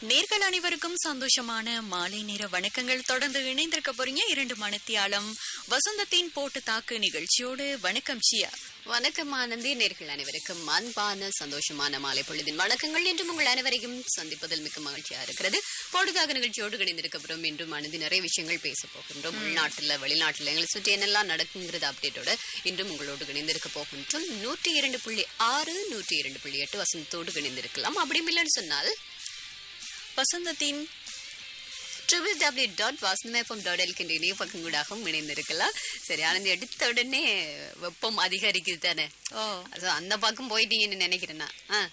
நேர்கள் அனைவருக்கும் சந்தோஷமான மாலை நேர வணக்கங்கள் தொடர்ந்து இணைந்திருக்க போறீங்க இரண்டு மணித்தியாலம் வசந்தத்தின் போட்டு தாக்கு நிகழ்ச்சியோடு வணக்கம் சியா வணக்கம் ஆனந்தி நேர்கள் அனைவருக்கும் அன்பான சந்தோஷமான மாலை பொழுதின் வணக்கங்கள் என்றும் உங்கள் அனைவரையும் சந்திப்பதில் மிக்க மகிழ்ச்சியா இருக்கிறது பொழுதாக நிகழ்ச்சியோடு இணைந்திருக்கிறோம் என்றும் ஆனந்தி நிறைய விஷயங்கள் பேச போகின்றோம் உள்நாட்டுல வெளிநாட்டுல எங்களை சுற்றி என்னெல்லாம் நடக்குங்கிறது அப்டேட்டோட இன்றும் உங்களோடு இணைந்திருக்க போகின்றோம் நூற்றி இரண்டு புள்ளி ஆறு நூற்றி இரண்டு புள்ளி எட்டு வசந்தத்தோடு இணைந்திருக்கலாம் அப்படி இல்லைன்னு சொன்னால் வசந்தத்தின் ட்ரிபிள் டபிள்யூ டாட் வாசனமேப்பம் டாட் எல்கின்ற இணைய பக்கங்கூடாகவும் இணைந்திருக்கலாம் சரி ஆனந்தி எடுத்த உடனே வெப்பம் அதிகரிக்குது தானே ஓ அது அந்த பக்கம் போயிட்டீங்கன்னு நினைக்கிறேன் நான். ஆ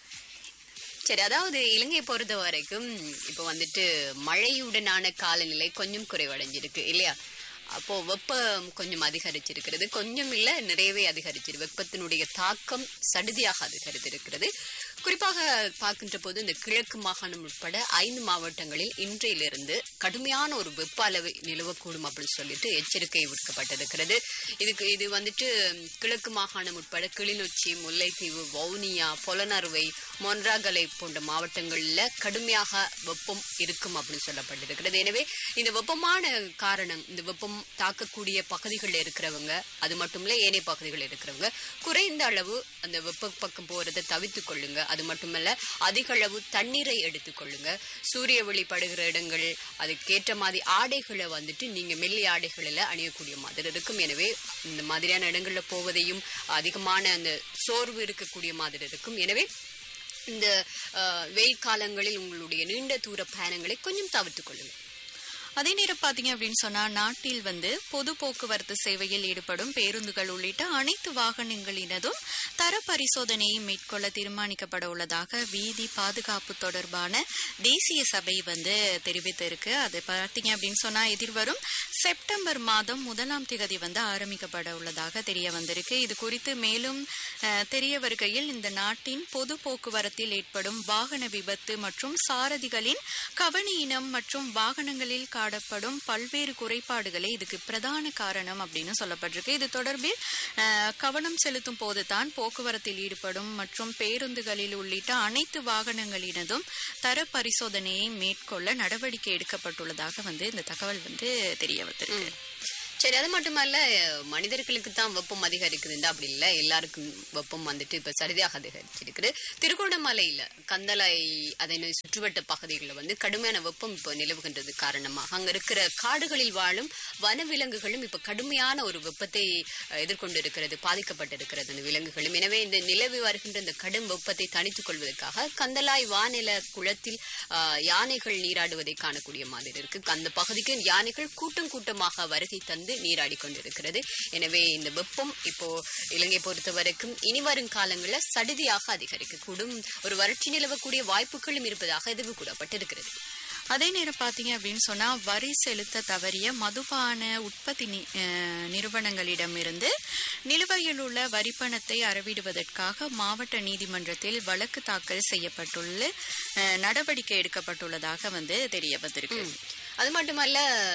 சரி அதாவது இலங்கை பொறுத்த வரைக்கும் இப்போ வந்துட்டு மழையுடனான காலநிலை கொஞ்சம் குறைவடைஞ்சிருக்கு இல்லையா அப்போ வெப்பம் கொஞ்சம் அதிகரிச்சிருக்கிறது கொஞ்சம் இல்ல நிறையவே அதிகரிச்சிருக்கு வெப்பத்தினுடைய தாக்கம் சடுதியாக அதிகரித்திருக்கிறது குறிப்பாக பார்க்கின்ற போது இந்த கிழக்கு மாகாணம் உட்பட ஐந்து மாவட்டங்களில் இன்றையிலிருந்து கடுமையான ஒரு வெப்ப அளவு நிலவக்கூடும் அப்படின்னு சொல்லிட்டு எச்சரிக்கை விடுக்கப்பட்டிருக்கிறது இதுக்கு இது வந்துட்டு கிழக்கு மாகாணம் உட்பட கிளிநொச்சி முல்லைத்தீவு வவுனியா பொலனறுவை மொன்றாகலை போன்ற மாவட்டங்களில் கடுமையாக வெப்பம் இருக்கும் அப்படின்னு சொல்லப்பட்டிருக்கிறது எனவே இந்த வெப்பமான காரணம் இந்த வெப்பம் தாக்கக்கூடிய பகுதிகளில் இருக்கிறவங்க அது மட்டும் இல்ல ஏனைய பகுதிகளில் இருக்கிறவங்க குறைந்த அளவு அந்த வெப்ப பக்கம் போறதை தவிர்த்து கொள்ளுங்க அது மட்டுமல்ல அதிக அளவு தண்ணீரை எடுத்துக்கொள்ளுங்க சூரிய ஒளி படுகிற இடங்கள் அதுக்கேற்ற மாதிரி ஆடைகளை வந்துட்டு நீங்க மெல்லிய ஆடைகளில் அணியக்கூடிய மாதிரி இருக்கும் எனவே இந்த மாதிரியான இடங்கள்ல போவதையும் அதிகமான அந்த சோர்வு இருக்கக்கூடிய மாதிரி இருக்கும் எனவே இந்த அஹ், வெயில் காலங்களில் உங்களுடைய நீண்ட தூர பயணங்களை கொஞ்சம் தவிர்த்துக் கொள்ளுங்க அதே நேரம் பாத்தீங்க அப்படின்னு சொன்னா நாட்டில் வந்து பொது போக்குவரத்து சேவையில் ஈடுபடும் பேருந்துகள் உள்ளிட்ட அனைத்து வாகனங்களினதும் தர பரிசோதனையை மேற்கொள்ள தீர்மானிக்கப்பட உள்ளதாக வீதி பாதுகாப்பு தொடர்பான தேசிய சபை வந்து தெரிவித்திருக்கு அது பாத்தீங்க அப்படின்னு சொன்னா எதிர்வரும் செப்டம்பர் மாதம் முதலாம் திகதி வந்து ஆரம்பிக்கப்பட உள்ளதாக தெரிய வந்திருக்கு இது குறித்து மேலும் அஹ், தெரிய வருகையில் இந்த நாட்டின் பொது போக்குவரத்தில் ஏற்படும் வாகன விபத்து மற்றும் சாரதிகளின் கவனியினம் மற்றும் வாகனங்களில் காணப்படும் பல்வேறு குறைபாடுகளே இதுக்கு பிரதான காரணம் அப்படின்னு சொல்லப்பட்டிருக்கு இது தொடர்பில் அஹ், கவனம் செலுத்தும் போதுதான் போக்குவரத்தில் ஈடுபடும் மற்றும் பேருந்துகளில் உள்ளிட்ட அனைத்து வாகனங்களினதும் தர பரிசோதனையை மேற்கொள்ள நடவடிக்கை எடுக்கப்பட்டுள்ளதாக வந்து இந்த தகவல் வந்து தெரிய வந்திருக்கு சரி அது மட்டுமல்ல மனிதர்களுக்கு தான் வெப்பம் அதிகரிக்குதுண்டா அப்படி இல்ல எல்லாருக்கும் வெப்பம் வந்துட்டு இப்ப சரிதாக அதிகரிச்சிருக்குது திருகோணமலையில கந்தளை அதனை சுற்றுவட்ட பகுதிகளில் வந்து கடுமையான வெப்பம் இப்போ நிலவுகின்றது காரணமாக அங்க இருக்கிற காடுகளில் வாழும் வனவிலங்குகளும் இப்ப கடுமையான ஒரு வெப்பத்தை அஹ், எதிர்கொண்டு இருக்கிறது பாதிக்கப்பட்டிருக்கிறது அந்த விலங்குகளும் எனவே இந்த நிலவி வருகின்ற இந்த கடும் வெப்பத்தை தணித்துக் கொள்வதற்காக கந்தலாய் வானில குளத்தில் அஹ், யானைகள் நீராடுவதை காணக்கூடிய மாதிரி இருக்கு அந்த பகுதிக்கு யானைகள் கூட்டம் கூட்டமாக வருகை தந்து நீராடி கொண்டிருக்கிறது எனவே இந்த வெப்பம் இப்போ இலங்கை பொறுத்த வரைக்கும் இனி வரும் காலங்களில் சடுதியாக அதிகரிக்கக்கூடும் ஒரு வறட்சி நிலவக்கூடிய வாய்ப்புகளும் இருப்பதாக எதிர்வு கூறப்பட்டிருக்கிறது அதே நேரம் பாத்தீங்க அப்படின்னு சொன்னா வரி செலுத்த தவறிய மதுபான உற்பத்தி நி- அஹ், நிறுவனங்களிடமிருந்து நிலுவையில் உள்ள வரிப்பணத்தை அறவிடுவதற்காக மாவட்ட நீதிமன்றத்தில் வழக்கு தாக்கல் செய்யப்பட்டுள்ள அஹ், நடவடிக்கை எடுக்கப்பட்டுள்ளதாக வந்து தெரிய வந்திருக்கு அது மட்டுமல்ல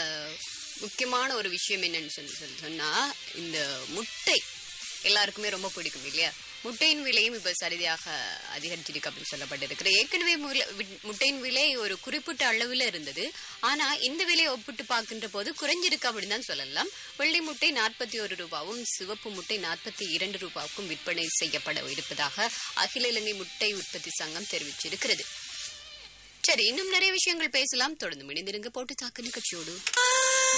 முக்கியமான ஒரு விஷயம் என்னன்னு சொல்லி சொல்லி சொன்னா இந்த முட்டை எல்லாருக்குமே ரொம்ப பிடிக்கும் இல்லையா முட்டையின் விலையும் இப்ப சரியாக அதிகரிச்சிருக்கு அப்படின்னு சொல்லப்பட்டிருக்கு ஏற்கனவே முல- வி- முட்டையின் விலை ஒரு குறிப்பிட்ட அளவில் இருந்தது ஆனா இந்த விலையை ஒப்பிட்டு பார்க்கின்ற போது குறைஞ்சிருக்கு அப்படின்னு தான் சொல்லலாம் வெள்ளை முட்டை நாற்பத்தி ஒரு ரூபாவும் சிவப்பு முட்டை நாற்பத்தி இரண்டு ரூபாவுக்கும் விற்பனை செய்யப்பட இருப்பதாக அகில இலங்கை முட்டை உற்பத்தி சங்கம் தெரிவிச்சிருக்கிறது சரி இன்னும் நிறைய விஷயங்கள் பேசலாம் தொடர்ந்து இணைந்திருங்க போட்டு தாக்கு நிகழ்ச்சியோடு